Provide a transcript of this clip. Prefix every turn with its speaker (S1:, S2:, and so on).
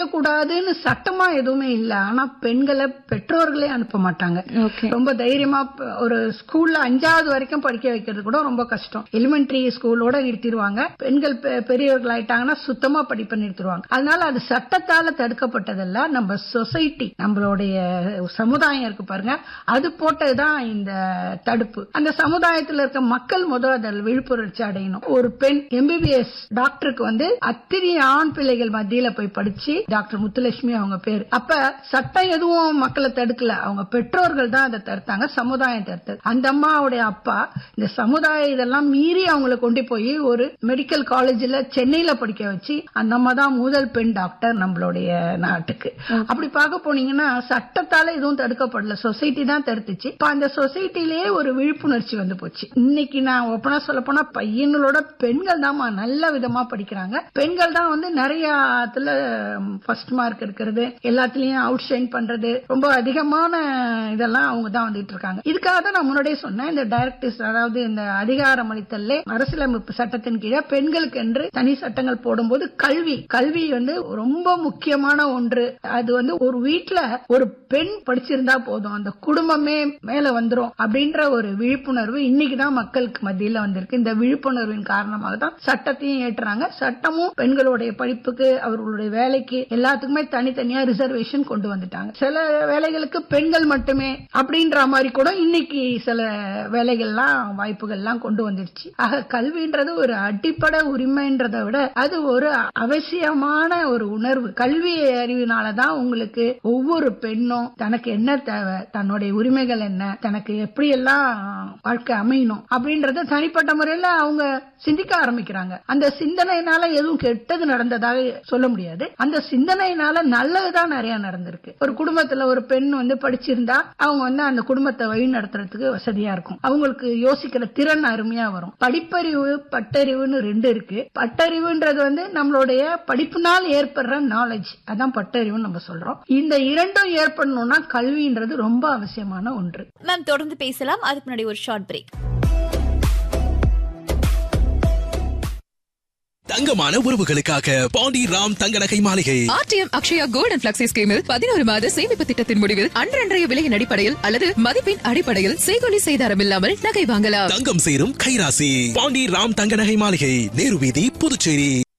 S1: கூடாதுன்னு சட்டமா எதுவுமே இல்ல ஆனா பெண்களை பெற்றோர்களே அனுப்ப மாட்டாங்க
S2: ஓகே
S1: ரொம்ப தைரியமா ப- ஒரு ஸ்கூல்ல அஞ்சாவது வரைக்கும் படிக்க வைக்கிறது கூட ரொம்ப கஷ்டம் எலிமெண்டரி ஸ்கூலோட நிறுத்திடுவாங்க பெண்கள் பெ- பெரியவர்கள் ஆயிட்டாங்கன்னா சுத்தமா படிப்பை நிறுத்திடுவாங்க அதனால அது சட்டத்தால தடுக்கப்பட்டதல்ல நம்ம சொசைட்டி நம்மளுடைய சமுதாயம் இருக்கு பாருங்க அது போட்டதுதான் இந்த தடுப்பு அந்த சமுதாயத்துல இருக்க மக்கள் முதல் அதில் விழிப்புணர்ச்சி அடையணும் ஒரு பெண் எம்பிபிஎஸ் டாக்டருக்கு வந்து அத்தனை ஆண் பிள்ளைகள் மத்தியில போய் படிச்சு டாக்டர் முத்துலட்சுமி அவங்க பேர் அப்ப சட்டம் எதுவும் மக்களை தடுக்கல அவங்க பெற்றோர்கள் தான் அதை தடுத்தாங்க சமுதாயம் தடுத்தது அந்த அம்மாவுடைய அப்பா இந்த சமுதாயம் இதெல்லாம் மீறி அவங்களை கொண்டு போய் ஒரு மெடிக்கல் காலேஜ்ல சென்னையில படிக்க வச்சு அந்த அம்மா தான் முதல் பெண் டாக்டர் நம்மளுடைய நாட்டுக்கு அப்படி பார்க்க போனீங்கன்னா சட்டத்தால எதுவும் தடுக்கப்படல சொசைட்டி தான் தடுத்துச்சு இப்ப அந்த சொசைட்டிலேயே ஒரு விழிப்புணர்ச்சி வந்து போச்சு இன்னைக்கு நான் ஓப்பனா சொல்ல போனா பையங்களோட பெண்கள் தான் நல்ல விதமா படிக்கிறாங்க பெண்கள் தான் வந்து நிறைய ஃபர்ஸ்ட் மார்க் எடுக்கிறது எல்லாத்துலயும் அவுட் ஷைன் பண்றது ரொம்ப அதிகமான இதெல்லாம் அவங்க தான் வந்துட்டு இருக்காங்க இதுக்காக தான் நான் முன்னாடியே சொன்னேன் இந்த டைரக்டிவ்ஸ் அதாவது இந்த அதிகாரம் அளித்தல்ல அரசியலமைப்பு சட்டத்தின் கீழே பெண்களுக்கு என்று தனி சட்டங்கள் போடும்போது கல்வி கல்வி வந்து ரொம்ப முக்கியமான ஒன்று அது வந்து ஒரு வீட்ல ஒரு பெண் படிச்சிருந்தா போதும் அந்த குடும்பமே மேல வந்துரும் அப்படின்ற ஒரு விழிப்புணர்வு இன்னைக்கு தான் மக்களுக்கு மத்தியில வந்திருக்கு இந்த விழிப்புணர்வின் காரணமாக தான் சட்டத்தையும் ஏற்றுறாங்க சட்டமும் பெண்களுடைய படிப்புக்கு அவர்களுடைய வேலைக்கு எல்லாத்துக்குமே தனித்தனியா ரிசர்வேஷன் கொண்டு வந்துட்டாங்க சில வேலைகளுக்கு பெண்கள் மட்டுமே அப்படின்ற மாதிரி கூட இன்னைக்கு சில வேலைகள்லாம் வாய்ப்புகள்லாம் கொண்டு வந்துருச்சு ஆக கல்வின்றது ஒரு அடிப்படை உரிமைன்றதை விட அது ஒரு அவசியமான ஒரு உணர்வு கல்வி அறிவினாலதான் உங்களுக்கு ஒவ்வொரு பெண்ணும் தனக்கு என்ன தேவை தன்னுடைய உரிமைகள் என்ன தனக்கு எப்படி எல்லாம் வாழ்க்கை அமையணும் அப்படின்றத தனிப்பட்ட முறையில அவங்க சிந்திக்க ஆரம்பிக்கிறாங்க அந்த சிந்தனையினால எதுவும் கெட்டது நடந்ததாக சொல்ல முடியாது அந்த சிந்தனையினால நல்லதுதான் நிறைய நடந்திருக்கு ஒரு குடும்பத்துல ஒரு பெண் வந்து படிச்சிருந்தா அவங்க வந்து அந்த குடும்பத்தை வழி நடத்துறதுக்கு வசதியா இருக்கும் அவங்களுக்கு யோசிக்கிற திறன் அருமையா வரும் படிப்பறிவு பட்டறிவுன்னு ரெண்டு இருக்கு பட்டறிவுன்றது வந்து நம்மளுடைய படிப்புனால் ஏற்படுற நாலேஜ் அதான் பட்டறிவுன்னு நம்ம சொல்றோம் இந்த இரண்டும் ஏற்படணும்னா கல்வின்றது ரொம்ப அவசியமான ஒன்று
S2: மேம் தொடர்ந்து பேசலாம் அதுக்கு முன்னாடி ஒரு ஷார்ட் பிரேக்
S3: தங்கமான உறவுகளுக்காக Pandi Ram Thanga Nagai Maligai
S4: RTM Akshaya gold and flexi ஸ்கீமில் பதினோரு மாத சேமிப்பு திட்டத்தின் முடிவில் அன்றன்றைய விலையின் அடிப்படையில் அல்லது மதிப்பின் அடிப்படையில் செய்கொலி செய்தாரம் இல்லாமல் நகை வாங்கலாம்
S3: தங்கம் சேரும் கைராசி பாண்டி ராம் தங்க நகை மாளிகை நேரு வீதி புதுச்சேரி